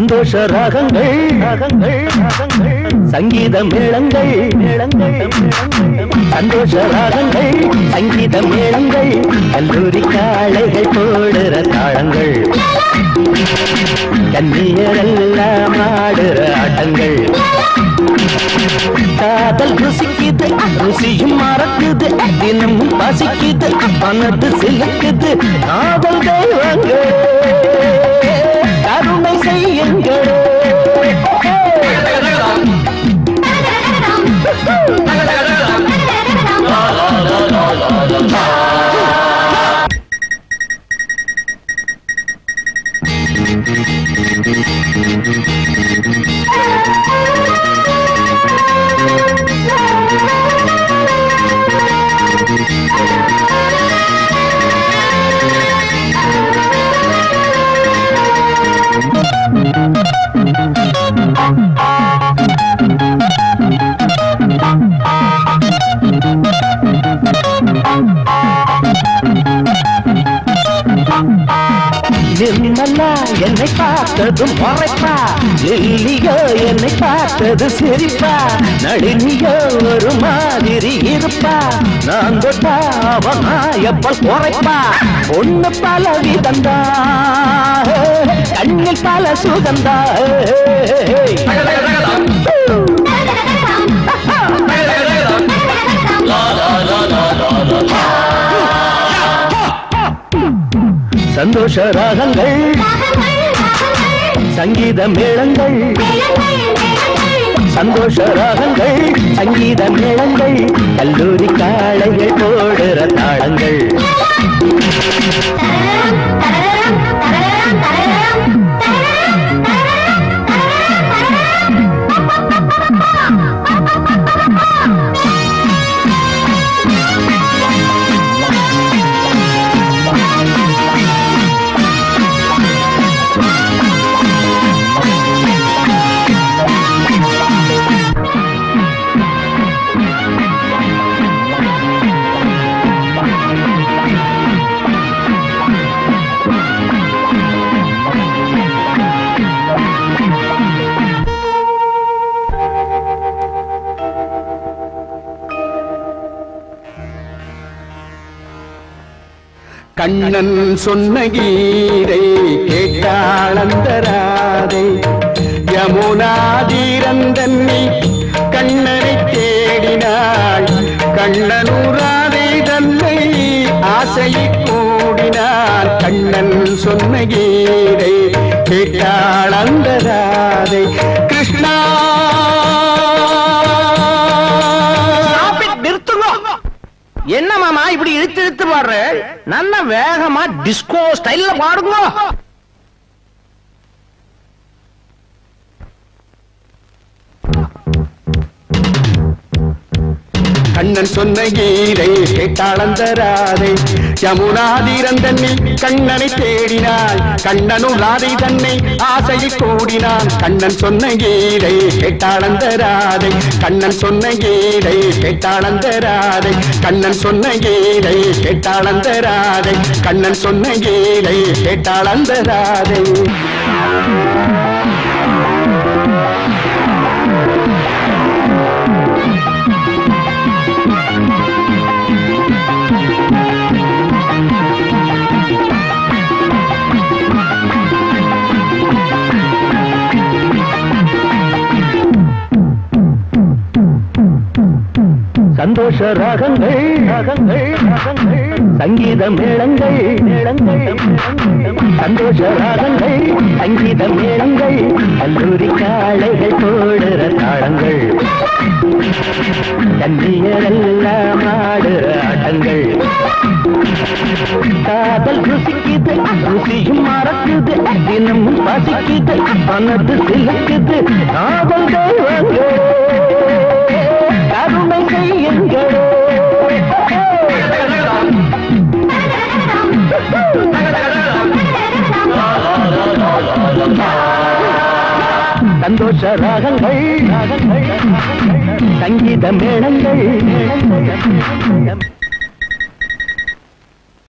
சந்தோஷ ராகங்கள் ராகங்கள் ராகங்கள் சங்கீத மேளங்கள் மேளங்கள் சந்தோஷ ராகங்கள் சங்கீத மேளங்கள் கல்லூரி காளைகள் போடுற தாளங்கள் கன்னியரெல்லாம் ஆடுற ஆட்டங்கள் காதல் ருசிக்குது ருசியும் மறக்குது தினமும் பசிக்குது மனது சிலுக்குது காதல் தெய்வங்கள் கருணை செய்யுங்கள் நிர்மலா என்னை பார்த்தது முறைப்பா லில்லியோ என்னை பார்த்தது சிரிப்பா நளினியோ ஒரு மாதிரி இருப்பா நான் தொட்டா அவன் எப்பல் குறைப்பா ஒண்ணு பல விதந்தா கண்ணில் பல சுகந்தா சந்தோஷ ராகங்கள் சங்கீத மேளங்கள் சந்தோஷ ராகங்கள் சங்கீத மேளங்கள் கல்லூரி காளைகள் போடுற தாளங்கள் கண்ணன் சொன்ன கீதை கேட்டாளந்தராதை யமுனாதீரந்தன்னி கண்ணனை தேடினாள் கண்ணனூராதை தன்னை ஆசையை கூடினாள் கண்ணன் சொன்ன கீதை கேட்டாளந்தராதை கிருஷ்ணா நிறுத்துங்க என்ன மாமா இப்படி இழுத்து இழுத்து பாடுற நல்ல வேகமா டிஸ்கோ ஸ்டைல்ல பாடுங்க கண்ணன் சொன்ன கீதை கேட்டாளந்தராதை யமுனாதீரந்தன்னில் கண்ணனை தேடினாள் கண்ணனும் ராதை தன்னை ஆசையை கூடினான் கண்ணன் சொன்ன கீதை கேட்டாளந்தராதை கண்ணன் சொன்ன கீதை கேட்டாளந்தராதை கண்ணன் சொன்ன கீதை கேட்டாளந்தராதை கண்ணன் சொன்ன கீதை கேட்டாளந்தராதை சந்தோஷ ராகங்கள் ராகங்கள் ராகங்கள் சங்கீத மேளங்கள் மேளங்கள் சந்தோஷ ராகங்கள் சங்கீத மேளங்கள் கல்லூரி காளைகள் போடுற தாளங்கள் கன்னியரெல்லாம் ஆடுற ஆட்டங்கள் காதல் ருசிக்குது ருசியும் மறக்குது தினமும் பசிக்குது மனது சிலுக்குது காதல் தெய்வங்கள் கருணை செய்யுங்கள் சந்தோஷ ராகங்கள் ராகங்கள் சங்கீத மேளங்கள்